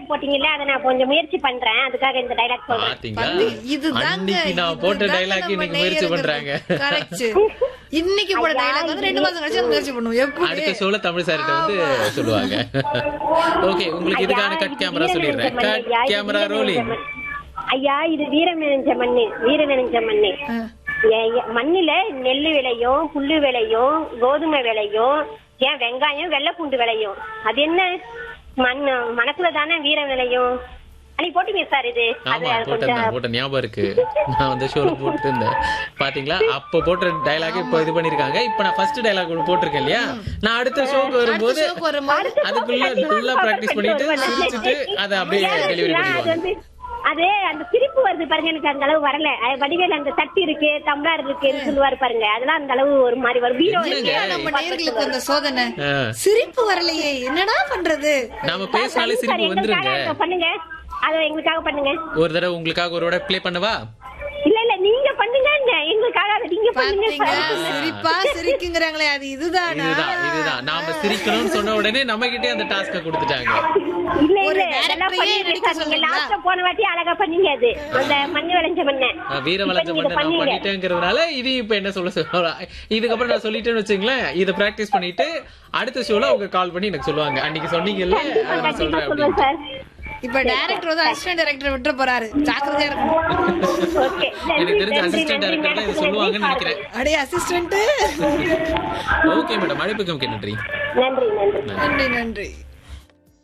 Dialogue போட்டீங்கல்ல அதை நான் கொஞ்சம் முயற்சி பண்றேன் அதுக்காக இந்த டைலாக் சொல்றேன் பாத்தீங்களா பண்ணு. இதுதாங்க அன்னைக்கு நான் போட்ட இதுதாங்க டைலாக் நம்ம இன்னைக்கு முயற்சி நேயர்கள். பண்றாங்க Correct. இன்னைக்கு போட ஐயா, டைலாக் வந்து ரெண்டு மாசம் கழிச்சு நம்ம முயற்சி பண்ணுவோம் எப்படி அடுத்த ஷோல தமிழ் சார்கிட்ட வந்து சொல்லுவாங்க ஓகே உங்களுக்கு இதுக்கான ஐயா, கட் இது கேமரா வீரம் சொல்லிடுறேன் நிறைஞ்ச மண்ணு. கட் ஐயா, இது கேமரா வீரம் ரோலிங் நிறைஞ்ச மண்ணு. ஐயா இது வீரம் நிறைஞ்ச மண்ணு வீரம் நிறைஞ்ச மண்ணு ஆ. ஏ- ஏ- மண்ணுல நெல்லு விளையும் புல்லு விளையும் கோதுமை விளையும் ஏன் வெங்காயம் வெள்ளைப்பூண்டு விளையும் அது என்ன மண் மனசுல தானே வீரம் விளையும் அன்னைக்கு போட்டீங்க சார் இது அது ஆமா போட்டேன் கொஞ்சம் போட்ட ஞாபகம் இருக்கு நான் வந்து ஷோல போட்டு இருந்தேன் பாத்தீங்களா அப்ப போட்ட டைலாக் இப்ப இது பண்ணிருக்காங்க இப்ப நான் ஃபர்ஸ்ட் டைலாக் ஒன்று போட்டிருக்கேன் இல்லையா நான் அடுத்த ஷோக்கு வரும்போது அடுத்த ஷோக்கு வரும்போது அதுக்குள்ள நல்லா பிராக்டிஸ் பண்ணிட்டு சிரிச்சுட்டு அதை அப்படியே டெலிவரி அது பண்ணிடுவாங்க வந்து அது அந்த சிரிப்பு வருது பாருங்க எனக்கு அந்த அளவு வரல அது வடிவேல அந்த தட்டி இருக்கு டம்ளர் இருக்குன்னு சொல்லுவாரு பாருங்க அதெல்லாம் அந்த அளவு ஒரு மாதிரி வரும் வீரோ என்னங்க? நம்ம நேயர்களுக்கு அந்த சோதனை ஆ. சிரிப்பு வரலையே என்னடா பண்றது நாம பேசினாலே சிரிப்பு வந்துருங்க எங்களுக்காக பண்ணுங்க அதை எங்களுக்காக பண்ணுங்க ஒரு தடவை உங்களுக்காக ஒரு ப்ளே பண்ணவா இல்ல இல்ல நீங்க பண்ணுங்க எங்களுக்காக அதை நீங்க பண்ணுங்க பாத்தீங்க சார். சிரிப்பா சிரிக்குங்கிறாங்களே அது இதுதானா இதுதான் இதுதான் நாம சிரிக்கணும்னு சொன்ன உடனே நம்ம கிட்டே அந்த டாஸ்க கொடுத்துட்டாங்க இல்ல ஒரு இல்ல director அதெல்லாம் ஏ பண்ணீங்க நடிக்க சார். நீங்க சொல்றீங்களா? லாஸ்ட்ல போன வாட்டி அழகா பண்ணீங்க அது அந்த மண்ணு விளைஞ்ச மண்ண நான் வீர வளர்ச்ச இப்ப பண்ண நீங்க நான் பண்ணீங்க. பண்ணிட்டேங்கிறதுனால இது இப்ப என்ன சொல்ல சொல்ல இதுக்கப்புறம் நான் சொல்லிட்டேன்னு வச்சுங்களேன் இதை பிராக்டிஸ் பண்ணிட்டு அடுத்த ஷோல அவங்க கால் பண்ணி எனக்கு சொல்லுவாங்க அன்னைக்கு சொன்னீங்கல்ல கண்டிப்பா அதை நான் கண்டிப்பா சொல்றேன் சொல்லுவேன் அப்படின்னு சார் இப்ப டைரக்டர் வந்து அசிஸ்டன்ட் டைரக்டர் விட்டுற போறாரு ஜாக்கிரதையா இருக்கணும் ஓகே எனக்கு தெரிஞ்ச அசிஸ்டன்ட் டைரக்டர் தான் இதை சொல்லுவாங்கன்னு நினைக்கிறேன் அடே அசிஸ்டன்ட் ஓகே மேடம் அழைப்புக்கு மிக்க நன்றி நன்றி நன்றி நன்றி நன்றி